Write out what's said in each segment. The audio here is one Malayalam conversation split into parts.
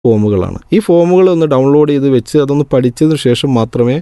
ഫോമുകളാണ് ഈ ഫോമുകൾ ഒന്ന് ഡൗൺലോഡ് ചെയ്ത് വെച്ച് അതൊന്ന് പഠിച്ചതിന് ശേഷം മാത്രമേ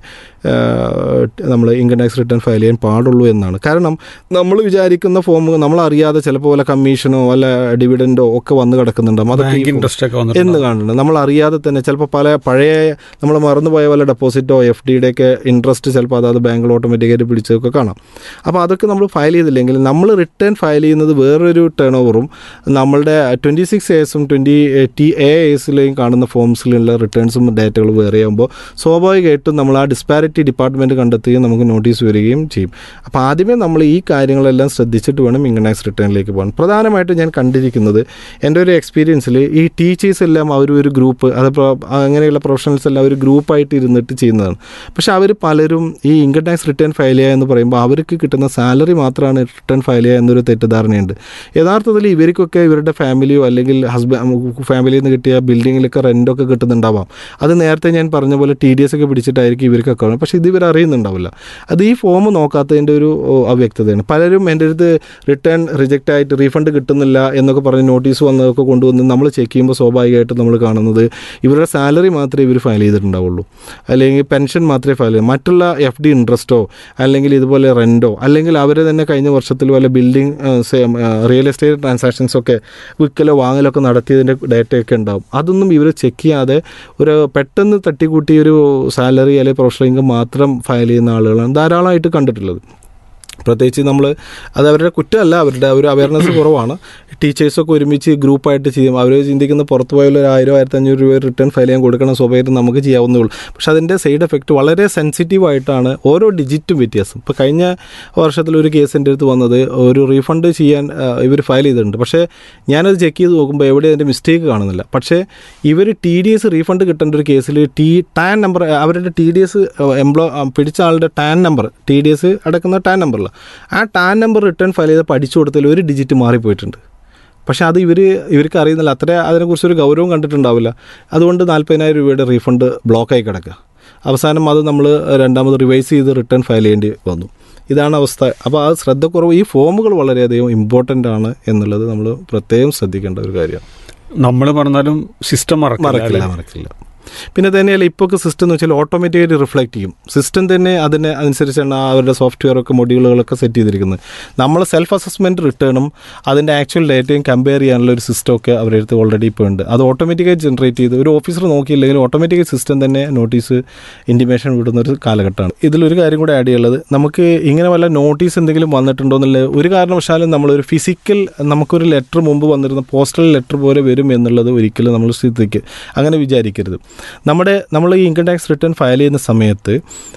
നമ്മൾ ഇൻകം ടാക്സ് റിട്ടേൺ ഫയൽ ചെയ്യാൻ പാടുള്ളൂ എന്നാണ് കാരണം നമ്മൾ വിചാരിക്കുന്ന ഫോം നമ്മൾ അറിയാതെ ചിലപ്പോൾ വല്ല കമ്മീഷനോ വല്ല ഡിവിഡൻഡോ ഒക്കെ വന്ന് കിടക്കുന്നുണ്ടാവും അതൊക്കെ ഈ ബാങ്ക് form- ഇൻട്രസ്റ്റ് ഒക്കെ എന്ന് വന്നിട്ടുണ്ട് കാണുന്നുണ്ട് നമ്മൾ അറിയാതെ തന്നെ ചിലപ്പോൾ പല പഴയ നമ്മൾ മറന്നുപോയ വല്ല ഡെപ്പോസിറ്റോ എഫ് ഡിയുടെ ഒക്കെ ഇൻട്രസ്റ്റ് ചിലപ്പോൾ അതാത് ബാങ്കിൽ ഓട്ടോമാറ്റിക്കായിട്ട് പിടിച്ചതൊക്കെ കാണാം അപ്പോൾ അതൊക്കെ നമ്മൾ ഫയൽ ചെയ്തില്ലെങ്കിൽ നമ്മൾ റിട്ടേൺ ഫയൽ ചെയ്യുന്നത് വേറൊരു ടേൺ ഓവറും നമ്മളുടെ ട്വൻറ്റി സിക്സ് എസും ട്വൻറ്റി ടി എ എസിലെയും കാണുന്ന ഫോംസിലുള്ള റിട്ടേൺസും ഡേറ്റകളും വേറെ ആകുമ്പോൾ സ്വാഭാവികമായിട്ടും നമ്മൾ ആ ഡിസ്പാരിറ്റി ഡിപ്പാർട്ട്മെൻറ്റ് കണ്ടെത്തുകയും നമുക്ക് നോട്ടീസ് വരികയും ചെയ്യും അപ്പോൾ ആദ്യമേ നമ്മൾ ഈ കാര്യങ്ങളെല്ലാം ശ്രദ്ധിച്ചിട്ട് വേണം ഇൻകം ടാക്സ് റിട്ടേണിലേക്ക് പോകാൻ പ്രധാനമായിട്ടും ഞാൻ കണ്ടിരിക്കുന്നത് എൻ്റെ ഒരു എക്സ്പീരിയൻസിൽ ഈ ടീച്ചേഴ്സ് എല്ലാം അവർ ഒരു ഗ്രൂപ്പ് അത് പ്രൊ- അങ്ങനെയുള്ള പ്രൊഫഷണൽസ് എല്ലാം ഒരു ഗ്രൂപ്പായിട്ട് ഇരുന്നിട്ട് ചെയ്യുന്നതാണ് പക്ഷേ അവർ പലരും ഈ ഇൻകം ടാക്സ് റിട്ടേൺ ഫയൽ ചെയ്യുക എന്ന് പറയുമ്പോൾ അവർക്ക് കിട്ടുന്ന സാലറി മാത്രമാണ് റിട്ടേൺ ഫയൽ ചെയ്യുക എന്നൊരു തെറ്റിദ്ധാരണയുണ്ട് യഥാർത്ഥത്തിൽ ഇവർക്കൊക്കെ ഇവരുടെ ഫാമിലിയോ അല്ലെങ്കിൽ ഹസ്ബൻഡ് ഫാമിലിയിൽ നിന്ന് കിട്ടിയ ബിൽഡിങ്ങിലൊക്കെ റെൻ്റൊക്കെ കിട്ടുന്നുണ്ടാവാം അത് നേരത്തെ ഞാൻ പറഞ്ഞ പോലെ ടി ഡി എസ് ഒക്കെ പിടിച്ചിട്ടായിരിക്കും ഇവർക്കൊക്കെ കാണും പക്ഷേ ഇത് ഇവർ അറിയുന്നുണ്ടാവില്ല അത് ഈ ഫോം നോക്കാത്തതിൻ്റെ ഒരു ഓ, അവ്യക്തതയാണ് പലരും എൻ്റെ അടുത്ത് റിട്ടേൺ റിജക്റ്റ് ആയിട്ട് റീഫണ്ട് കിട്ടുന്നില്ല എന്നൊക്കെ പറഞ്ഞ് നോട്ടീസ് വന്നതൊക്കെ കൊണ്ടുവന്ന് നമ്മൾ ചെക്ക് ചെയ്യുമ്പോൾ സ്വാഭാവികമായിട്ടും നമ്മൾ കാണുന്നത് ഇവരുടെ സാലറി മാത്രമേ ഇവർ ഫയൽ ചെയ്തിട്ടുണ്ടാവുള്ളൂ അല്ലെങ്കിൽ പെൻഷൻ മാത്രമേ ഫയൽ ചെയ്യൂ മറ്റുള്ള എഫ് ഡി ഇൻട്രസ്റ്റോ അല്ലെങ്കിൽ ഇതുപോലെ റെൻറ്റോ അല്ലെങ്കിൽ അവരെ തന്നെ കഴിഞ്ഞ വർഷത്തിൽ വല്ല ബിൽഡിംഗ് റിയൽ എസ്റ്റേറ്റ് ട്രാൻസാക്ഷൻസൊക്കെ വിൽക്കലോ വാങ്ങലൊക്കെ നടത്തിയതിൻ്റെ ഡേറ്റയൊക്കെ ഉണ്ടാവും അതൊന്നും ഇവർ ചെക്ക് ചെയ്യാതെ ഒരു പെട്ടെന്ന് തട്ടിക്കൂട്ടി ഒരു സാലറി അല്ലെങ്കിൽ പ്രൊഫഷണൽ ഇൻകം മാത്രം ഫയൽ ചെയ്യുന്ന ആളുകളാണ് ധാരാളമായിട്ട് കണ്ടിട്ടുള്ളത് പ്രത്യേകിച്ച് നമ്മൾ അത് അവരുടെ കുറ്റമല്ല അവരുടെ ഒരു അവയർനെസ് കുറവാണ് ടീച്ചേഴ്സൊക്കെ ഒരുമിച്ച് ഗ്രൂപ്പായിട്ട് ചെയ്യും അവർ ചിന്തിക്കുന്ന പുറത്ത് പോയാൽ ഒരു ആയിരം ആയിരത്തി അഞ്ഞൂറ് രൂപ റിട്ടേൺ ഫയൽ ചെയ്യാൻ കൊടുക്കണം സ്വാഭാവികമായിട്ടും നമുക്ക് ചെയ്യാവുന്നേ ഉള്ളൂ പക്ഷേ അതിൻ്റെ സൈഡ് എഫക്റ്റ് വളരെ സെൻസിറ്റീവ് ആയിട്ടാണ് ഓരോ ഡിജിറ്റും വ്യത്യാസം ഇപ്പോൾ കഴിഞ്ഞ വർഷത്തിൽ ഒരു കേസ് എൻ്റെ അടുത്ത് വന്നത് ഒരു റീഫണ്ട് ചെയ്യാൻ ഇവർ ഫയൽ ചെയ്തിട്ടുണ്ട് പക്ഷേ ഞാനത് ചെക്ക് ചെയ്ത് നോക്കുമ്പോൾ എവിടെ അതിൻ്റെ മിസ്റ്റേക്ക് കാണുന്നില്ല പക്ഷേ ഇവർ ടി ഡി എസ് റീഫണ്ട് കിട്ടേണ്ട ഒരു കേസിൽ ടി ടാൻ നമ്പർ അവരുടെ ടി ഡി എസ് എംപ്ലോ പിടിച്ച ആളുടെ TAN number T D S അടക്കുന്ന ടാൻ നമ്പറില്ല ആ ടാൻ നമ്പർ റിട്ടേൺ ഫയൽ ചെയ്ത് പഠിച്ചു കൊടുത്തതിൽ ഒരു ഡിജിറ്റ് മാറിപ്പോയിട്ടുണ്ട് പക്ഷേ അത് ഇവർ ഇവർക്ക് അറിയുന്നില്ല അത്ര അതിനെക്കുറിച്ചൊരു ഗൗരവം കണ്ടിട്ടുണ്ടാവില്ല അതുകൊണ്ട് നാൽപ്പതിനായിരം രൂപയുടെ റീഫണ്ട് ബ്ലോക്കായി കിടക്കുക അവസാനം അത് നമ്മൾ രണ്ടാമത് റിവൈസ് ചെയ്ത് റിട്ടേൺ ഫയൽ ചെയ്യേണ്ടി വന്നു ഇതാണ് അവസ്ഥ അപ്പോൾ ആ ശ്രദ്ധക്കുറവ് ഈ ഫോമുകൾ വളരെയധികം ഇമ്പോർട്ടൻ്റ് ആണ് എന്നുള്ളത് നമ്മൾ പ്രത്യേകം ശ്രദ്ധിക്കേണ്ട ഒരു കാര്യമാണ് നമ്മൾ പറഞ്ഞാലും സിസ്റ്റം മറക്കില്ല മറക്കില്ല മറക്കില്ല പിന്നെ തന്നെയല്ല ഇപ്പോൾ സിസ്റ്റം എന്ന് വെച്ചാൽ ഓട്ടോമാറ്റിക്കായിട്ട് റിഫ്ലക്റ്റ് ചെയ്യും സിസ്റ്റം തന്നെ അതിനെ അനുസരിച്ചാണ് ആ അവരുടെ സോഫ്റ്റ്വെയർ ഒക്കെ മൊഡ്യൂളുകളൊക്കെ സെറ്റ് ചെയ്തിരിക്കുന്നത് നമ്മൾ സെൽഫ് അസസ്മെൻറ്റ് റിട്ടേണും അതിൻ്റെ ആക്ച്വൽ ഡേറ്റയും കമ്പയർ ചെയ്യാനുള്ള ഒരു സിസ്റ്റം ഒക്കെ അവരുടെ അടുത്ത് ഓൾറെഡി ഇപ്പോൾ ഉണ്ട് അത് ഓട്ടോമാറ്റിക്കായി ജനറേറ്റ് ചെയ്ത് ഒരു ഓഫീസർ നോക്കിയില്ലെങ്കിൽ ഓട്ടോമാറ്റിക് സിസ്റ്റം തന്നെ നോട്ടീസ് ഇൻറ്റിമേഷൻ വിടുന്ന ഒരു കാലഘട്ടമാണ് ഇതിലൊരു കാര്യം കൂടെ ആഡ് ചെയ്യുള്ളത് നമുക്ക് ഇങ്ങനെ വല്ല നോട്ടീസ് എന്തെങ്കിലും വന്നിട്ടുണ്ടോ എന്നുള്ള ഒരു കാരണവശാലും നമ്മളൊരു ഫിസിക്കൽ നമുക്കൊരു ലെറ്റർ മുമ്പ് വന്നിരുന്ന പോസ്റ്റൽ ലെറ്റർ പോലെ വരും എന്നുള്ളത് ഒരിക്കലും നമ്മൾ സ്ഥിതിക്ക് അങ്ങനെ വിചാരിക്കരുത് നമ്മുടെ നമ്മൾ ഈ ഇൻകം ടാക്സ് റിട്ടേൺ ഫയൽ ചെയ്യുന്ന സമയത്ത്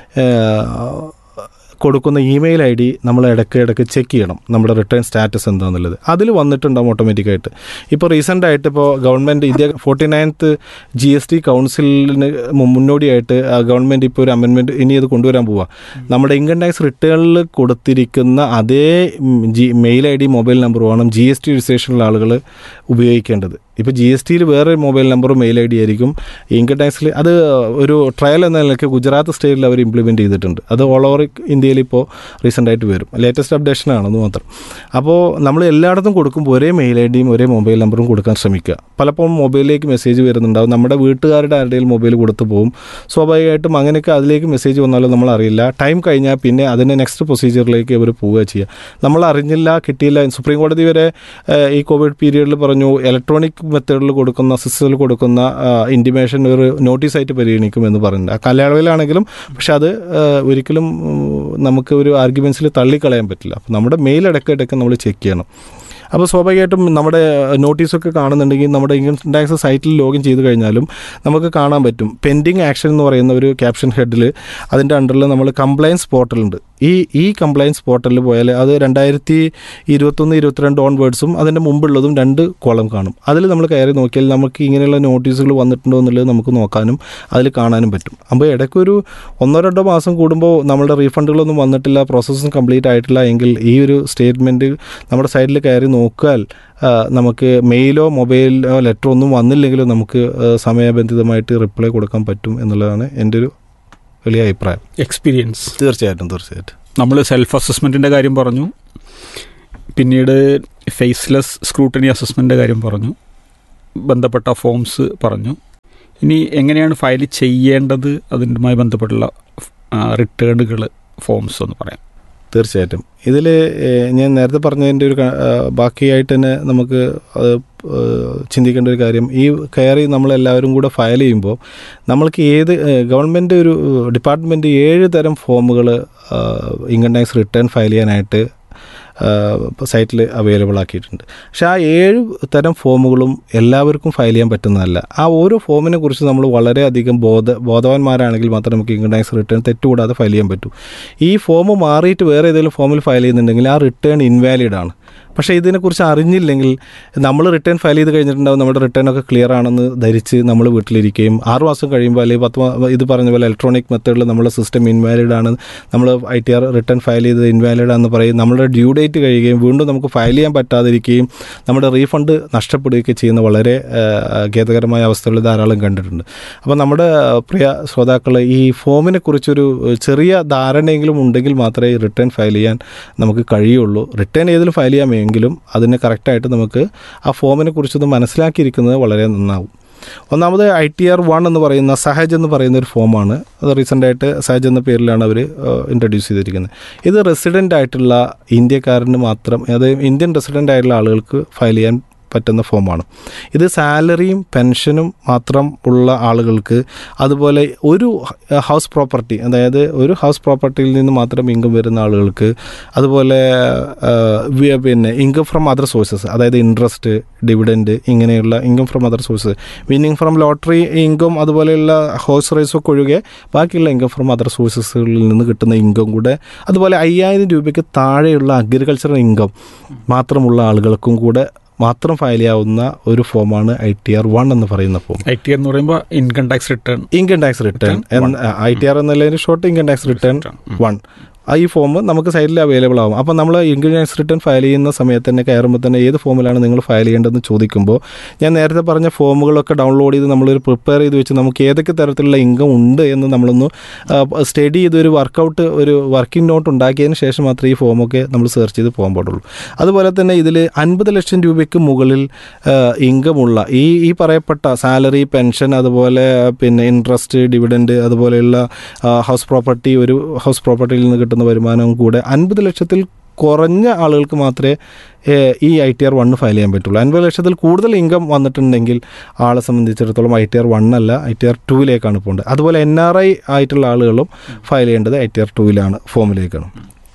ഏഹ്, കൊടുക്കുന്ന ഇമെയിൽ ഐ ഡി നമ്മൾ ഇടയ്ക്ക് ഇടയ്ക്ക് ചെക്ക് ചെയ്യണം നമ്മുടെ റിട്ടേൺ സ്റ്റാറ്റസ് എന്താണെന്നുള്ളത് അതിൽ വന്നിട്ടുണ്ടാവും ഓട്ടോമാറ്റിക്കായിട്ട് ഇപ്പോൾ റീസെൻ്റ് ആയിട്ട് ഇപ്പോൾ government India forty ninth G S T കൗൺസിലിന് മു- മുന്നോടിയായിട്ട് ഗവൺമെൻറ് ഇപ്പോൾ ഒരു അമെൻമെൻറ്റ് ഇനി അത് കൊണ്ടുവരാൻ പോവുക നമ്മുടെ ഇൻകം ടാക്സ് റിട്ടേണിൽ കൊടുത്തിരിക്കുന്ന അതേ ഉം, G mail I D mobile number വേണം ജി എസ് ടി രജിസ്ട്രേഷനുള്ള ആളുകൾ ഉപയോഗിക്കേണ്ടത് ഇപ്പോൾ ജി എസ് ടിയിൽ വേറെ മൊബൈൽ നമ്പറും മെയിൽ ഐ ഡി ആയിരിക്കും ഇൻകം ടാക്സിൽ അത് ഒരു ട്രയൽ എന്ന നിലയ്ക്ക് ഗുജറാത്ത് സ്റ്റേറ്റിൽ അവർ ഇംപ്ലിമെൻറ്റ് ചെയ്തിട്ടുണ്ട് അത് ഓൾ ഓവർ ഇന്ത്യയിൽ ഇപ്പോൾ റീസെൻ്റ് ആയിട്ട് വരും ലേറ്റസ്റ്റ് അപ്ഡേഷൻ ആണെന്ന് മാത്രം അപ്പോൾ നമ്മൾ എല്ലായിടത്തും കൊടുക്കുമ്പോൾ ഒരേ മെയിൽ ഐ ഡിയും ഒരേ മൊബൈൽ നമ്പറും കൊടുക്കാൻ ശ്രമിക്കുക പലപ്പോഴും മൊബൈലിലേക്ക് മെസ്സേജ് വരുന്നുണ്ടാവും നമ്മുടെ വീട്ടുകാരുടെ ആരുടെയും മൊബൈൽ കൊടുത്തു പോകും സ്വാഭാവികമായിട്ടും അങ്ങനെയൊക്കെ അതിലേക്ക് മെസ്സേജ് വന്നാലും നമ്മൾ അറിയില്ല ടൈം കഴിഞ്ഞാൽ പിന്നെ അതിൻ്റെ നെക്സ്റ്റ് പ്രൊസീജിയറിലേക്ക് അവർ പോവുക ചെയ്യുക നമ്മൾ അറിഞ്ഞില്ല കിട്ടിയില്ല സുപ്രീം കോടതി വരെ ഏഹ്, ഈ കോവിഡ് പീരീഡിൽ പറഞ്ഞു ഇലക്ട്രോണിക് മെത്തേഡിൽ കൊടുക്കുന്ന സിസ്റ്റത്തിൽ കൊടുക്കുന്ന ഇൻറ്റിമേഷൻ ഒരു നോട്ടീസായിട്ട് പരിഗണിക്കും എന്ന് പറയുന്നുണ്ട് ആ കാലയളവിലാണെങ്കിലും പക്ഷെ അത് ഏഹ്, ഒരിക്കലും ഉം, നമുക്ക് ഒരു ആർഗ്യുമെൻസിൽ തള്ളിക്കളയാൻ പറ്റില്ല അപ്പോൾ നമ്മുടെ മെയിൽ ഇടയ്ക്കിടയ്ക്ക് നമ്മൾ ചെക്ക് ചെയ്യണം അപ്പോൾ സ്വാഭാവികമായിട്ടും നമ്മുടെ നോട്ടീസൊക്കെ കാണുന്നുണ്ടെങ്കിൽ നമ്മുടെ ഇൻകം ടാക്സ് സൈറ്റിൽ ലോഗിൻ ചെയ്ത് കഴിഞ്ഞാലും നമുക്ക് കാണാൻ പറ്റും പെൻഡിങ് ആക്ഷൻ എന്ന് പറയുന്ന ഒരു ക്യാപ്ഷൻ ഹെഡിൽ അതിൻ്റെ അണ്ടറിൽ നമ്മൾ കംപ്ലയൻസ് പോർട്ടലുണ്ട് ഈ ഈ കംപ്ലയൻസ് പോർട്ടലിൽ പോയാൽ അത് രണ്ടായിരത്തി ഇരുപത്തൊന്ന് ഇരുപത്തിരണ്ട് ഓൺവേർഡ്സും അതിൻ്റെ മുമ്പുള്ളതും രണ്ട് കോളം കാണും അതിൽ നമ്മൾ കയറി നോക്കിയാൽ നമുക്ക് ഇങ്ങനെയുള്ള നോട്ടീസുകൾ വന്നിട്ടുണ്ടോ എന്നുള്ളത് നമുക്ക് നോക്കാനും അതിൽ കാണാനും പറ്റും അപ്പോൾ ഇടയ്ക്കൊരു ഒന്നോ രണ്ടോ മാസം കൂടുമ്പോൾ നമ്മുടെ റീഫണ്ടുകളൊന്നും വന്നിട്ടില്ല പ്രോസസ്സും കംപ്ലീറ്റ് ആയിട്ടില്ല എങ്കിൽ ഈ ഒരു സ്റ്റേറ്റ്മെൻറ്റ് നമ്മുടെ സൈഡിൽ കയറി നോക്കിയാൽ ആ, നമുക്ക് മെയിലോ മൊബൈലോ ലെറ്ററോ ഒന്നും വന്നില്ലെങ്കിലും നമുക്ക് ആ, സമയബന്ധിതമായിട്ട് റിപ്ലൈ കൊടുക്കാൻ പറ്റും എന്നുള്ളതാണ് എൻ്റെ ഒരു വലിയ അഭിപ്രായം എക്സ്പീരിയൻസ് തീർച്ചയായിട്ടും തീർച്ചയായിട്ടും നമ്മൾ സെൽഫ് അസസ്മെൻറ്റിൻ്റെ കാര്യം പറഞ്ഞു പിന്നീട് ഫേസ്ലെസ് സ്ക്രൂട്ടനി അസസ്മെൻറ്റിൻ്റെ കാര്യം പറഞ്ഞു ബന്ധപ്പെട്ട ഫോംസ് പറഞ്ഞു ഇനി എങ്ങനെയാണ് ഫയൽ ചെയ്യേണ്ടത് അതിൻ്റെതുമായി ബന്ധപ്പെട്ടുള്ള റിട്ടേണുകൾ ഫോംസ് എന്ന് പറയാം തീർച്ചയായിട്ടും ഇതിൽ ഞാൻ നേരത്തെ പറഞ്ഞതിൻ്റെ ഒരു ക- ആ, ബാക്കിയായിട്ട് തന്നെ നമുക്ക് അത് ആ, ചിന്തിക്കേണ്ട ഒരു കാര്യം ഈ കയറി നമ്മളെല്ലാവരും കൂടെ ഫയൽ ചെയ്യുമ്പോൾ നമ്മൾക്ക് ഏത് ഗവൺമെൻറ് ഒരു ഡിപ്പാർട്ട്മെൻറ്റ് ഏഴ് തരം ഫോമുകൾ ഇൻകം ടാക്സ് റിട്ടേൺ ഫയൽ ചെയ്യാനായിട്ട് സൈറ്റിൽ അവൈലബിൾ ആക്കിയിട്ടുണ്ട് പക്ഷേ ആ ഏഴ് തരം ഫോമുകളും എല്ലാവർക്കും ഫയൽ ചെയ്യാൻ പറ്റുന്നതല്ല ആ ഓരോ ഫോമിനെ കുറിച്ച് നമ്മൾ വളരെയധികം ബോധ ബോധവാന്മാരാണെങ്കിൽ മാത്രമേ നമുക്ക് ഇൻകം ടാക്സ് റിട്ടേൺ തെറ്റുകൂടാതെ ഫയൽ ചെയ്യാൻ പറ്റൂ ഈ ഫോം മാറിയിട്ട് വേറെ ഏതെങ്കിലും ഫോമിൽ ഫയൽ ചെയ്യുന്നുണ്ടെങ്കിൽ ആ റിട്ടേൺ ഇൻവാലിഡ് ആണ് പക്ഷേ ഇതിനെക്കുറിച്ച് അറിഞ്ഞില്ലെങ്കിൽ നമ്മൾ റിട്ടേൺ ഫയൽ ചെയ്ത് കഴിഞ്ഞിട്ടുണ്ടാവും നമ്മുടെ റിട്ടേൺ ഒക്കെ ക്ലിയർ ആണെന്ന് ധരിച്ച് നമ്മൾ വീട്ടിലിരിക്കുകയും ആറ് മാസം കഴിയുമ്പോൾ അല്ലെങ്കിൽ പത്ത് മാ- ഇത് പറഞ്ഞ പോലെ ഇലക്ട്രോണിക് മെത്തേഡിൽ നമ്മുടെ സിസ്റ്റം ഇൻവാലിഡ് ആണ് നമ്മൾ I T R return file ചെയ്ത് ഇൻവാലിഡ് ആണെന്ന് പറയും നമ്മുടെ ഡ്യൂ ഡേറ്റ് കഴിയുകയും വീണ്ടും നമുക്ക് ഫയൽ ചെയ്യാൻ പറ്റാതിരിക്കുകയും നമ്മുടെ റീഫണ്ട് നഷ്ടപ്പെടുകയൊക്കെ ചെയ്യുന്ന വളരെ ആ, ഖേദകരമായ അവസ്ഥകൾ ധാരാളം കണ്ടിട്ടുണ്ട് അപ്പോൾ നമ്മുടെ ആ, പ്രിയ ശ്രോതാക്കൾ ഈ ഫോമിനെ കുറിച്ചൊരു ചെറിയ ധാരണയെങ്കിലും ഉണ്ടെങ്കിൽ മാത്രമേ ഈ റിട്ടേൺ ഫയൽ ചെയ്യാൻ നമുക്ക് കഴിയുള്ളൂ റിട്ടേൺ ഏതിലും ഫയൽ ചെയ്യാമെങ്കിലും അതിനെ കറക്റ്റായിട്ട് നമുക്ക് ആ ഫോമിനെ കുറിച്ചൊന്ന് മനസ്സിലാക്കിയിരിക്കുന്നത് വളരെ നന്നാവും ഒന്നാമത് ഐ ടി ആർ വൺ എന്ന് പറയുന്ന സഹജ് എന്ന് പറയുന്ന ഒരു ഫോമാണ് അത് റീസെൻ്റായിട്ട് സഹജ് എന്ന പേരിലാണ് അവർ ഇൻട്രൊഡ്യൂസ് ചെയ്തിരിക്കുന്നത് ഇത് റെസിഡൻ്റ് ആയിട്ടുള്ള ഇന്ത്യക്കാരന് മാത്രം അതായത് ഇന്ത്യൻ റെസിഡൻ്റ് ആയിട്ടുള്ള ആളുകൾക്ക് ഫയൽ ചെയ്യാൻ പറ്റുന്ന ഫോമാണ് ഇത് സാലറിയും പെൻഷനും മാത്രം ഉള്ള ആളുകൾക്ക് അതുപോലെ ഒരു ഹൗസ് പ്രോപ്പർട്ടി അതായത് ഒരു ഹൗസ് പ്രോപ്പർട്ടിയിൽ നിന്ന് മാത്രം ഇൻകം വരുന്ന ആളുകൾക്ക് അതുപോലെ ആ, വി- പിന്നെ ഇൻകം ഫ്രം അതർ സോഴ്സസ് അതായത് ഇൻട്രസ്റ്റ് ഡിവിഡൻഡ് ഇങ്ങനെയുള്ള income from other sources winning from lottery income അതുപോലെയുള്ള ഹോഴ്സ് റേസൊക്കെ ഒഴികെ ബാക്കിയുള്ള ഇൻകം ഫ്രം അതർ സോഴ്സസുകളിൽ നിന്ന് കിട്ടുന്ന ഇൻകം കൂടെ അതുപോലെ അയ്യായിരം രൂപയ്ക്ക് താഴെയുള്ള അഗ്രികൾച്ചറൽ ഇൻകം മാത്രമുള്ള ആളുകൾക്കും കൂടെ മാത്രം ഫയൽ ചെയ്യാവുന്ന ഒരു ഫോമാണ് ഐ ടി ആർ വൺ എന്ന് പറയുന്ന ഫോം ഐ ടി എന്ന് പറയുമ്പോൾ income tax return income tax return Return I T R എന്നുള്ളതിന് short income tax return one ആ ഈ ഫോം നമുക്ക് സൈറ്റിൽ അവൈലബിൾ ആവും അപ്പോൾ നമ്മൾ ഇൻകം ടാക്സ് റിട്ടേൺ ഫയൽ ചെയ്യുന്ന സമയത്ത് തന്നെ കയറുമ്പോൾ തന്നെ ഏത് ഫോമിലാണ് നിങ്ങൾ ഫയൽ ചെയ്യേണ്ടതെന്ന് ചോദിക്കുമ്പോൾ ഞാൻ നേരത്തെ പറഞ്ഞ ഫോമുകളൊക്കെ ഡൗൺലോഡ് ചെയ്ത് നമ്മളൊരു പ്രിപ്പയർ ചെയ്ത് വെച്ച് നമുക്ക് ഏതൊക്കെ തരത്തിലുള്ള ഇൻകം ഉണ്ട് എന്ന് നമ്മളൊന്ന് സ്റ്റഡി ചെയ്ത് ഒരു വർക്കൗട്ട് ഒരു വർക്കിംഗ് നോട്ട് ഉണ്ടാക്കിയതിന് ശേഷം മാത്രമേ ഈ ഫോമൊക്കെ നമ്മൾ സെർച്ച് ചെയ്ത് പോകാൻ പാടുള്ളൂ അതുപോലെ തന്നെ ഇതിൽ അൻപത് ലക്ഷം രൂപയ്ക്ക് മുകളിൽ ഇൻകമുള്ള ഈ ഈ പറയപ്പെട്ട സാലറി പെൻഷൻ അതുപോലെ പിന്നെ ഇൻട്രസ്റ്റ് ഡിവിഡൻഡ് അതുപോലെയുള്ള ഹൗസ് പ്രോപ്പർട്ടി ഒരു ഹൗസ് പ്രോപ്പർട്ടിയിൽ നിന്ന് കിട്ടുന്ന വരുമാനവും കൂടെ അൻപത് ലക്ഷത്തിൽ കുറഞ്ഞ ആളുകൾക്ക് മാത്രമേ ഏഹ്, ഈ I T R one file ചെയ്യാൻ പറ്റുള്ളൂ അൻപത് ലക്ഷത്തിൽ കൂടുതൽ ഇൻകം വന്നിട്ടുണ്ടെങ്കിൽ ആളെ സംബന്ധിച്ചിടത്തോളം ഐ ടി ആർ വൺ അല്ല ഐ ടി ആർ ടൂവിലേക്കാണ് പോകേണ്ടത് അതുപോലെ എൻ ആർ ഐ ആയിട്ടുള്ള ആളുകളും ഫയൽ ചെയ്യേണ്ടത് ഐ ടി ആർ ടൂവിലാണ് ഫോമിലേക്കാണ്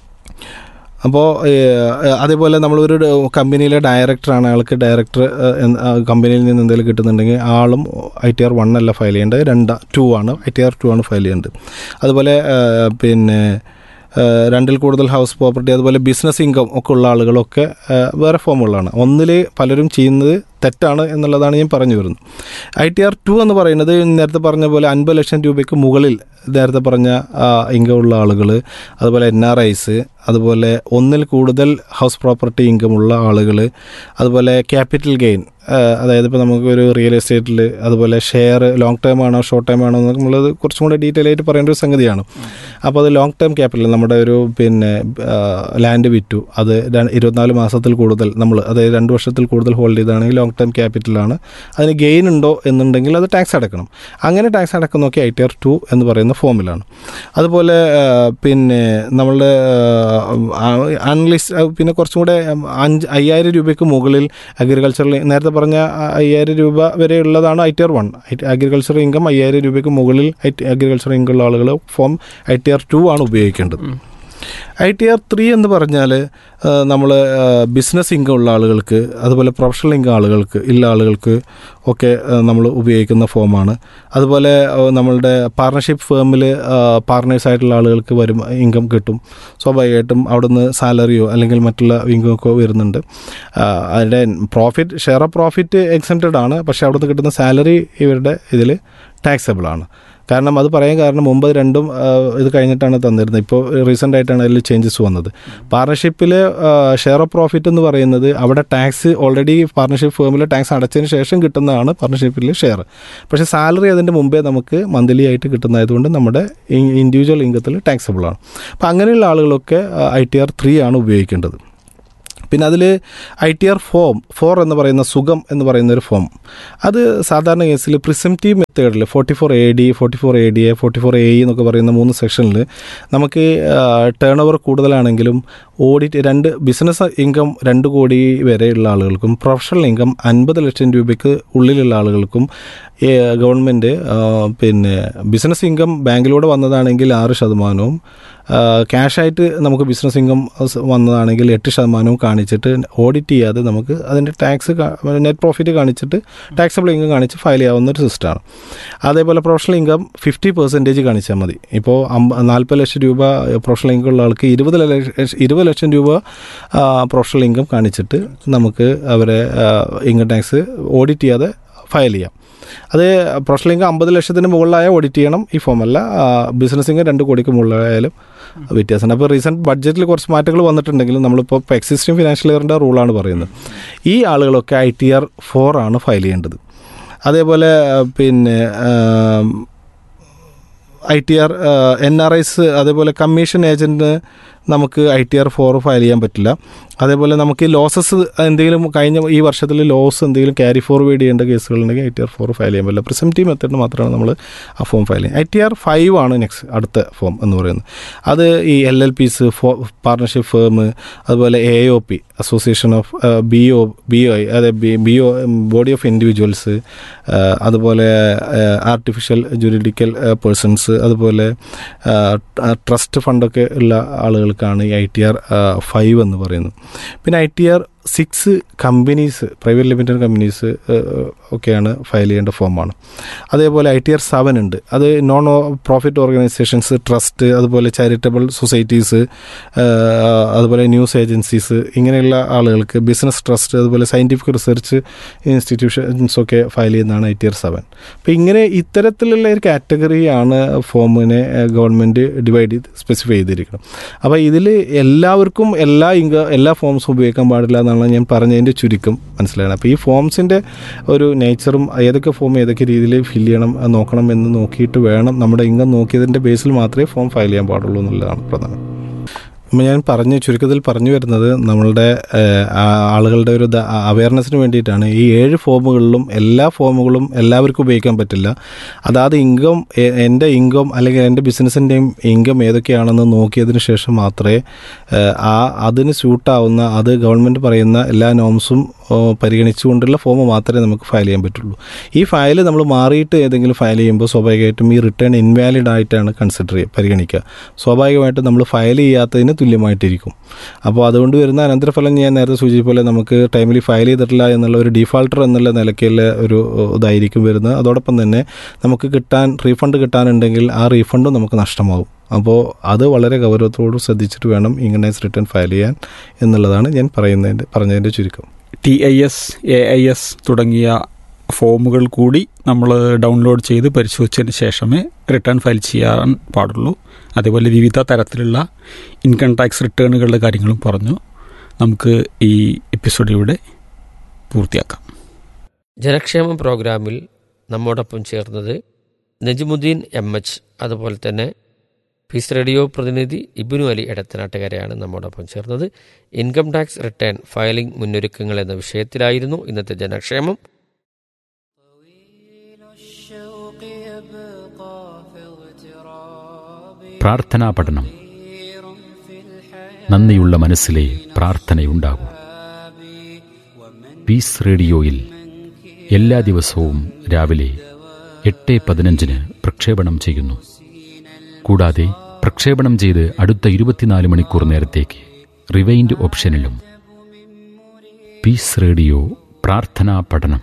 അപ്പോൾ അതേപോലെ നമ്മളൊരു ഡ- കമ്പനിയിലെ ഡയറക്ടറാണ് അയാൾക്ക് ഡയറക്ടർ കമ്പനിയിൽ നിന്ന് എന്തെങ്കിലും കിട്ടുന്നുണ്ടെങ്കിൽ ആളും ഐ ടി ആർ വൺ അല്ല ഫയൽ ചെയ്യേണ്ടത് രണ്ട് ടു ആണ് ഐ ടി ആർ ടു ആണ് ഫയൽ ചെയ്യേണ്ടത് അതുപോലെ ആ, പിന്നെ ആ, രണ്ടിൽ കൂടുതൽ ഹൗസ് പ്രോപ്പർട്ടി അതുപോലെ ബിസിനസ് ഇൻകം ഒക്കെ ഉള്ള ആളുകളൊക്കെ ആ, വേറെ ഫോമുകളാണ് ഒന്നിൽ പലരും ചെയ്യുന്നത് തെറ്റാണ് എന്നുള്ളതാണ് ഞാൻ പറഞ്ഞു വരുന്നത് ഐ ടി ആർ ടു എന്ന് പറയുന്നത് നേരത്തെ പറഞ്ഞ പോലെ അൻപത് ലക്ഷം രൂപയ്ക്ക് മുകളിൽ നേരത്തെ പറഞ്ഞ ഇൻകം ഉള്ള ആളുകൾ അതുപോലെ എൻ ആർ ഐസ് അതുപോലെ ഒന്നിൽ കൂടുതൽ ഹൗസ് പ്രോപ്പർട്ടി ഇൻകം ഉള്ള ആളുകൾ അതുപോലെ ക്യാപിറ്റൽ ഗെയിൻ അതായത് ഇപ്പോൾ നമുക്കൊരു റിയൽ എസ്റ്റേറ്റിൽ അതുപോലെ ഷെയർ ലോങ് ടേം ആണോ ഷോർട്ട് ടൈം ആണോ എന്നൊക്കെ നമ്മളത് കുറച്ചും കൂടെ ഡീറ്റെയിൽ ആയിട്ട് പറയേണ്ട ഒരു സംഗതിയാണ് അപ്പോൾ അത് ലോങ് ടേം ക്യാപിറ്റൽ നമ്മുടെ ഒരു പിന്നെ ലാൻഡ് വിറ്റു അത് ര- ഇരുപത്തിനാല് മാസത്തിൽ കൂടുതൽ നമ്മൾ അതായത് രണ്ട് വർഷത്തിൽ കൂടുതൽ ഹോൾഡ് ചെയ്താണെങ്കിൽ ലോങ് ടേം ക്യാപിറ്റലാണ് അതിന് ഗെയിൻ ഉണ്ടോ എന്നുണ്ടെങ്കിൽ അത് ടാക്സ് അടക്കണം അങ്ങനെ ടാക്സ് അടക്കുന്നതൊക്കെ ഐ ടി ആർ ടു എന്ന് പറയുന്ന ഫോമിലാണ് അതുപോലെ ആ, പിന്നെ നമ്മളുടെ അൺലിസ്റ്റ് പിന്നെ കുറച്ചും കൂടെ ഉം, അഞ്ച് അയ്യായിരം രൂപയ്ക്ക് മുകളിൽ അഗ്രികൾച്ചറിൽ നേരത്തെ പറഞ്ഞ ആ അയ്യായിരം രൂപ വരെ ഉള്ളതാണ് I T R one agriculture income അയ്യായിരം രൂപയ്ക്ക് മുകളിൽ അഗ്രികൾച്ചർ ഇൻകം ഉള്ള ആളുകൾ form I T R two ആണ് ഉപയോഗിക്കേണ്ടത് ഐ ടി ആർ ത്രീ എന്ന് പറഞ്ഞാൽ നമ്മൾ ബിസിനസ് ഇൻകം ഉള്ള ആളുകൾക്ക് അതുപോലെ പ്രൊഫഷണൽ ഇൻകം ആളുകൾക്ക് ഉള്ള ആളുകൾക്ക് ഒക്കെ നമ്മൾ ഉപയോഗിക്കുന്ന ഫോമാണ് അതുപോലെ ആ, നമ്മളുടെ പാർട്ണർഷിപ്പ് ഫേമിൽ പാർട്ട്നേഴ്സ് ആയിട്ടുള്ള ആളുകൾക്ക് വരും ഇൻകം കിട്ടും സ്വാഭാവികമായിട്ടും അവിടുന്ന് സാലറിയോ അല്ലെങ്കിൽ മറ്റുള്ള ഇൻകം ഒക്കെ വരുന്നുണ്ട് ആ, അതിൻ്റെ profit share of profit expected ആണ് പക്ഷേ അവിടുന്ന് കിട്ടുന്ന സാലറി ഇവരുടെ ഇതിൽ ടാക്സബിൾ ആണ് കാരണം അത് പറയാൻ കാരണം മുമ്പ് ഇത് രണ്ടും ആ, ഇത് കഴിഞ്ഞിട്ടാണ് തന്നിരുന്നത് ഇപ്പോൾ റീസെൻ്റ് ആയിട്ടാണ് അതിൽ ചേഞ്ചസ് വന്നത് പാർട്ണർഷിപ്പിൽ ഷെയർ ഓഫ് പ്രോഫിറ്റ് എന്ന് പറയുന്നത് അവിടെ ടാക്സ് ഓൾറെഡി പാർട്ണർഷിപ്പ് ഫേമിൽ ടാക്സ് അടച്ചതിന് ശേഷം കിട്ടുന്നതാണ് പാർട്ണർഷിപ്പിൽ ഷെയർ പക്ഷേ സാലറി അതിൻ്റെ മുമ്പേ നമുക്ക് മന്ത്ലി ആയിട്ട് കിട്ടുന്നതായതുകൊണ്ട് നമ്മുടെ ഇൻഡിവിജ്വൽ ഇൻകത്തിൽ ടാക്സബിൾ ആണ് അപ്പോൾ അങ്ങനെയുള്ള ആളുകളൊക്കെ ഐ ടി ആർ ത്രീ ആണ് ഉപയോഗിക്കേണ്ടത് പിന്നെ അതിൽ I T R form four എന്ന് പറയുന്ന സുഖം എന്ന് പറയുന്ന ഒരു ഫോം അത് സാധാരണ കേസിൽ പ്രിസംറ്റീവ് മെത്തേഡിൽ forty four A D forty four A D A forty four A എന്നൊക്കെ പറയുന്ന മൂന്ന് സെക്ഷനിൽ നമുക്ക് ടേൺ ഓവർ കൂടുതലാണെങ്കിലും ഓഡിറ്റ് രണ്ട് ബിസിനസ് ഇൻകം രണ്ട് കോടി വരെയുള്ള ആളുകൾക്കും പ്രൊഫഷണൽ ഇൻകം അൻപത് ലക്ഷം രൂപയ്ക്ക് ഉള്ളിലുള്ള ആളുകൾക്കും ഗവൺമെൻറ് പിന്നെ ബിസിനസ് ഇൻകം ബാങ്കിലൂടെ വന്നതാണെങ്കിൽ ആറ് ശതമാനവും ക്യാഷായിട്ട് നമുക്ക് ബിസിനസ് ഇൻകം വന്നതാണെങ്കിൽ എട്ട് ശതമാനവും കാണിച്ചിട്ട് ഓഡിറ്റ് ചെയ്യാതെ നമുക്ക് അതിൻ്റെ ടാക്സ് നെറ്റ് പ്രോഫിറ്റ് കാണിച്ചിട്ട് ടാക്സബിൾ ഇൻകം കാണിച്ച് ഫയൽ ചെയ്യാവുന്ന ഒരു സിസ്റ്റമാണ് അതേപോലെ പ്രൊഫഷണൽ ഇൻകം ഫിഫ്റ്റി പെർസെൻറ്റേജ് കാണിച്ചാൽ മതി ഇപ്പോൾ അമ്പ നാൽപ്പത് ലക്ഷം രൂപ പ്രൊഫഷണൽ ഇൻകം ഉള്ള ആൾക്ക് ഇരുപത് ലക്ഷം ഇരുപത് ലക്ഷം രൂപ പ്രൊഫഷണൽ ഇൻകം കാണിച്ചിട്ട് നമുക്ക് അവരെ ഇൻകം ടാക്സ് ഓഡിറ്റ് ചെയ്യാതെ ഫയൽ ചെയ്യാം അത് പ്രൊഫഷണൽ ഇൻകം അമ്പത് ലക്ഷത്തിന് മുകളിലായ ഓഡിറ്റ് ചെയ്യണം ഈ ഫോമല്ല ബിസിനസ് ഇൻകം രണ്ട് കോടിക്ക് മുകളിലായാലും വ്യത്യാസമുണ്ട് അപ്പോൾ റീസെൻറ്റ് ബഡ്ജറ്റിൽ കുറച്ച് മാറ്റങ്ങൾ വന്നിട്ടുണ്ടെങ്കിലും നമ്മളിപ്പോൾ ഇപ്പോൾ എക്സിസ്റ്റിംഗ് ഫിനാൻഷ്യൽ ഇയറിൻ്റെ റൂളാണ് പറയുന്നത് ഈ ആളുകളൊക്കെ ഐ ടി ആർ ഫോർ ആണ് ഫയൽ ചെയ്യേണ്ടത് അതേപോലെ പിന്നെ I T R N R Is അതേപോലെ കമ്മീഷൻ ഏജൻറ്റിന് നമുക്ക് I T R four file ചെയ്യാൻ പറ്റില്ല അതേപോലെ നമുക്ക് ലോസസ് എന്തെങ്കിലും കഴിഞ്ഞ ഈ വർഷത്തിൽ ലോസ് എന്തെങ്കിലും ക്യാരി ഫോർവേഡ് ചെയ്യേണ്ട കേസുകളുണ്ടെങ്കിൽ I T R four file ചെയ്യാൻ പറ്റില്ല പ്രിസംറ്റീവ് മെത്തേഡ് മാത്രമാണ് നമ്മൾ ആ ഫോം ഫയൽ ചെയ്യുന്നത് ഐ ടി ആർ ഫൈവ് ആണ് നെക്സ്റ്റ് അടുത്ത ഫോം എന്ന് പറയുന്നത് അത് ഈ L L Ps for partnership firm അതുപോലെ A O P association of B O B O അതായത് B O body of individuals അതുപോലെ ആർട്ടിഫിഷ്യൽ ജുറിഡിക്കൽ പേഴ്സൺസ് അതുപോലെ ട്രസ്റ്റ് ഫണ്ടൊക്കെ ഉള്ള ആളുകൾക്കാണ് ഈ ഐ ടി ആർ ഫൈവ് എന്ന് പറയുന്നത് പിന്നെ I T R six companies private limited companies ഒക്കെയാണ് ഫയൽ ചെയ്യേണ്ട ഫോമാണ് അതേപോലെ ഐ ടി ആർ സെവൻ ഉണ്ട് അത് നോൺ പ്രോഫിറ്റ് ഓർഗനൈസേഷൻസ് ട്രസ്റ്റ് അതുപോലെ ചാരിറ്റബിൾ സൊസൈറ്റീസ് അതുപോലെ ന്യൂസ് ഏജൻസീസ് ഇങ്ങനെയുള്ള ആളുകൾക്ക് ബിസിനസ് ട്രസ്റ്റ് അതുപോലെ സയൻറ്റിഫിക് റിസർച്ച് ഇൻസ്റ്റിറ്റ്യൂഷൻസ് ഒക്കെ ഫയൽ ചെയ്യുന്നതാണ് ഐ ടി ആർ സെവൻ അപ്പോൾ ഇങ്ങനെ ഇത്തരത്തിലുള്ള ഒരു കാറ്റഗറിയാണ് ഫോമിനെ ഗവൺമെൻറ് ഡിവൈഡ് ചെയ്ത് സ്പെസിഫൈ ചെയ്തിരിക്കണം അപ്പോൾ ഇതിൽ എല്ലാവർക്കും എല്ലാ ഇങ്ക എല്ലാ ഫോംസും ഉപയോഗിക്കാൻ പാടില്ല എന്നാണ് ഞാൻ പറഞ്ഞതിൻ്റെ ചുരുക്കം മനസ്സിലായത് അപ്പോൾ ഈ ഫോംസിൻ്റെ ഒരു നേച്ചറും ഏതൊക്കെ ഫോം ഏതൊക്കെ രീതിയിൽ ഫില്ല് ചെയ്യണം നോക്കണം എന്ന് നോക്കിയിട്ട് വേണം നമ്മുടെ ഇൻകം നോക്കിയതിൻ്റെ ബേസിൽ മാത്രമേ ഫോം ഫയൽ ചെയ്യാൻ പാടുള്ളൂ എന്നുള്ളതാണ് പ്രധാനം അപ്പം ഞാൻ പറഞ്ഞ് ചുരുക്കത്തിൽ പറഞ്ഞു വരുന്നത് നമ്മളുടെ ആളുകളുടെ ഒരു അവയർനെസ്സിന് വേണ്ടിയിട്ടാണ് ഈ ഏഴ് ഫോമുകളിലും എല്ലാ ഫോമുകളും എല്ലാവർക്കും ഉപയോഗിക്കാൻ പറ്റില്ല അതാത് ഇൻകം എൻ്റെ ഇൻകം അല്ലെങ്കിൽ എൻ്റെ ബിസിനസ്സിൻ്റെയും ഇൻകം ഏതൊക്കെയാണെന്ന് നോക്കിയതിന് ശേഷം മാത്രമേ ആ അതിന് സ്യൂട്ടാവുന്ന അത് ഗവൺമെൻറ് പറയുന്ന എല്ലാ നോംസും പരിഗണിച്ചുകൊണ്ടുള്ള ഫോം മാത്രമേ നമുക്ക് ഫയൽ ചെയ്യാൻ പറ്റുള്ളൂ ഈ ഫയൽ നമ്മൾ മാറിയിട്ട് ഏതെങ്കിലും ഫയൽ ചെയ്യുമ്പോൾ സ്വാഭാവികമായിട്ടും ഈ റിട്ടേൺ ഇൻവാലിഡ് ആയിട്ടാണ് കൺസിഡർ ചെയ്യുക പരിഗണിക്കുക സ്വാഭാവികമായിട്ടും നമ്മൾ ഫയൽ ചെയ്യാത്തതിന് തുല്യമായിട്ടിരിക്കും അപ്പോൾ അതുകൊണ്ട് വരുന്ന അനന്തരഫലം ഞാൻ നേരത്തെ സൂചിച്ച പോലെ നമുക്ക് ടൈമിൽ ഫയൽ ചെയ്തിട്ടില്ല എന്നുള്ള ഒരു ഡിഫാൾട്ടർ എന്നുള്ള നിലയ്ക്കുള്ള ഒരു ഇതായിരിക്കും വരുന്നത് അതോടൊപ്പം തന്നെ നമുക്ക് കിട്ടാൻ റീഫണ്ട് കിട്ടാനുണ്ടെങ്കിൽ ആ റീഫണ്ടും നമുക്ക് നഷ്ടമാവും അപ്പോൾ അത് വളരെ ഗൗരവത്തോട് ശ്രദ്ധിച്ചിട്ട് വേണം ഇൻകംടാക്സ് റിട്ടേൺ ഫയൽ ചെയ്യാൻ എന്നുള്ളതാണ് ഞാൻ പറയുന്നതിൻ്റെ പറഞ്ഞതിൻ്റെ ചുരുക്കം T I S A I S തുടങ്ങിയ ഫോമുകൾ കൂടി നമ്മൾ ഡൗൺലോഡ് ചെയ്ത് പരിശോധിച്ചതിന് ശേഷമേ റിട്ടേൺ ഫയൽ ചെയ്യാൻ പാടുള്ളൂ അതേപോലെ വിവിധ തരത്തിലുള്ള ഇൻകം ടാക്സ് റിട്ടേണുകളുടെ കാര്യങ്ങളും പറഞ്ഞു നമുക്ക് ഈ എപ്പിസോഡ് ഇവിടെ പൂർത്തിയാക്കാം ജനക്ഷേമ പ്രോഗ്രാമിൽ നമ്മോടൊപ്പം ചേർന്നത് നജിമുദ്ദീൻ എം എച്ച് അതുപോലെ തന്നെ പീസ് റേഡിയോ പ്രതിനിധി ഇബിനു അലി എടത്തനാട്ടുകാരെയാണ് നമ്മോടൊപ്പം ചേർന്നത് ഇൻകം ടാക്സ് റിട്ടേൺ ഫയലിംഗ് മുന്നൊരുക്കങ്ങൾ എന്ന വിഷയത്തിലായിരുന്നു ഇന്നത്തെ ജനക്ഷേമം പ്രാർത്ഥനാ പഠനം നന്ദിയുള്ള മനസ്സിലെ പ്രാർത്ഥനയുണ്ടാകൂ പീസ് റേഡിയോയിൽ എല്ലാ ദിവസവും രാവിലെ എട്ട് പതിനഞ്ചിന് പ്രക്ഷേപണം ചെയ്യുന്നു കൂടാതെ പ്രക്ഷേപണം ചെയ്ത് അടുത്ത ഇരുപത്തിനാല് മണിക്കൂർ നേരത്തേക്ക് റിവൈൻഡ് ഓപ്ഷനിലും പീസ് റേഡിയോ പ്രാർത്ഥനാ പഠനം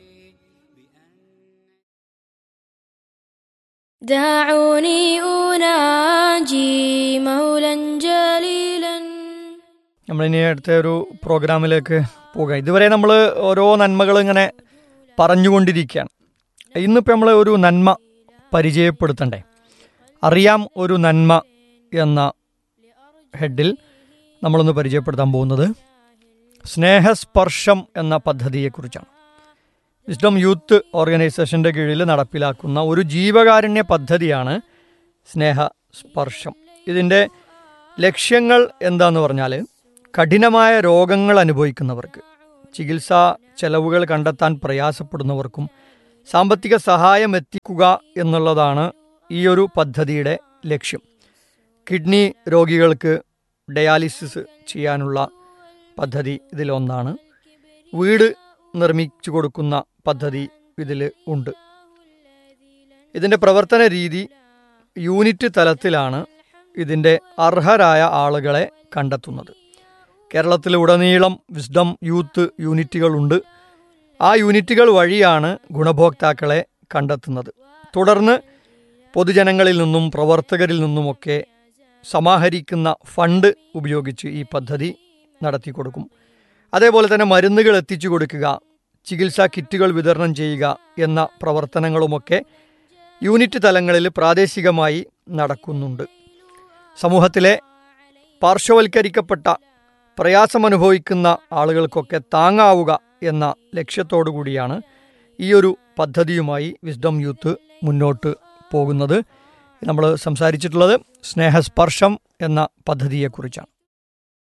دعوني أناجي مولا جليلا നമ്മളിനി അടുത്ത ഒരു പ്രോഗ്രാമിലേക്ക് പോകാം ഇതുവരെ നമ്മൾ ഓരോ നന്മകൾ ഇങ്ങനെ പറഞ്ഞുകൊണ്ടിരിക്കുകയാണ് ഇന്നിപ്പോൾ നമ്മൾ ഒരു നന്മ പരിചയപ്പെടുത്തണ്ടേ അറിയാം ഒരു നന്മ എന്ന ഹെഡിൽ നമ്മളൊന്ന് പരിചയപ്പെടുത്താൻ പോകുന്നത് സ്നേഹസ്പർശം എന്ന പദ്ധതിയെക്കുറിച്ചാണ് വിസ്ഡം യൂത്ത് ഓർഗനൈസേഷൻ്റെ കീഴിൽ നടപ്പിലാക്കുന്ന ഒരു ജീവകാരുണ്യ പദ്ധതിയാണ് സ്നേഹസ്പർശം ഇതിൻ്റെ ലക്ഷ്യങ്ങൾ എന്താന്ന് പറഞ്ഞാൽ കഠിനമായ രോഗങ്ങൾ അനുഭവിക്കുന്നവർക്ക് ചികിത്സാ ചെലവുകൾ കണ്ടെത്താൻ പ്രയാസപ്പെടുന്നവർക്കും സാമ്പത്തിക സഹായം എത്തിക്കുക എന്നുള്ളതാണ് ഈ ഒരു പദ്ധതിയുടെ ലക്ഷ്യം കിഡ്നി രോഗികൾക്ക് ഡയാലിസിസ് ചെയ്യാനുള്ള പദ്ധതി ഇതിലൊന്നാണ് വീട് നിർമ്മിച്ചു കൊടുക്കുന്ന പദ്ധതി ഇതിൽ ഉണ്ട് ഇതിൻ്റെ പ്രവർത്തന രീതി യൂണിറ്റ് തലത്തിലാണ് ഇതിൻ്റെ അർഹരായ ആളുകളെ കണ്ടെത്തുന്നത് കേരളത്തിലുടനീളം വിസ്ഡം യൂത്ത് യൂണിറ്റുകളുണ്ട് ആ യൂണിറ്റുകൾ വഴിയാണ് ഗുണഭോക്താക്കളെ കണ്ടെത്തുന്നത് തുടർന്ന് പൊതുജനങ്ങളിൽ നിന്നും പ്രവർത്തകരിൽ നിന്നുമൊക്കെ സമാഹരിക്കുന്ന ഫണ്ട് ഉപയോഗിച്ച് ഈ പദ്ധതി നടത്തി കൊടുക്കും അതേപോലെ തന്നെ മരുന്നുകൾ എത്തിച്ചു കൊടുക്കുക ചികിത്സാ കിറ്റുകൾ വിതരണം ചെയ്യുക എന്ന പ്രവർത്തനങ്ങളുമൊക്കെ യൂണിറ്റ് തലങ്ങളിൽ പ്രാദേശികമായി നടക്കുന്നുണ്ട് സമൂഹത്തിലെ പാർശ്വവൽക്കരിക്കപ്പെട്ട പ്രയാസമനുഭവിക്കുന്ന ആളുകൾക്കൊക്കെ താങ്ങാവുക എന്ന ലക്ഷ്യത്തോടു കൂടിയാണ് ഈ ഒരു പദ്ധതിയുമായി വിസ്ഡം യൂത്ത് മുന്നോട്ട് പോകുന്നത് നമ്മൾ സംസാരിച്ചിട്ടുള്ളത് സ്നേഹസ്പർശം എന്ന പദ്ധതിയെക്കുറിച്ചാണ്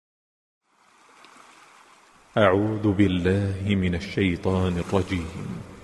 أعوذ بالله من الشيطان الرجيم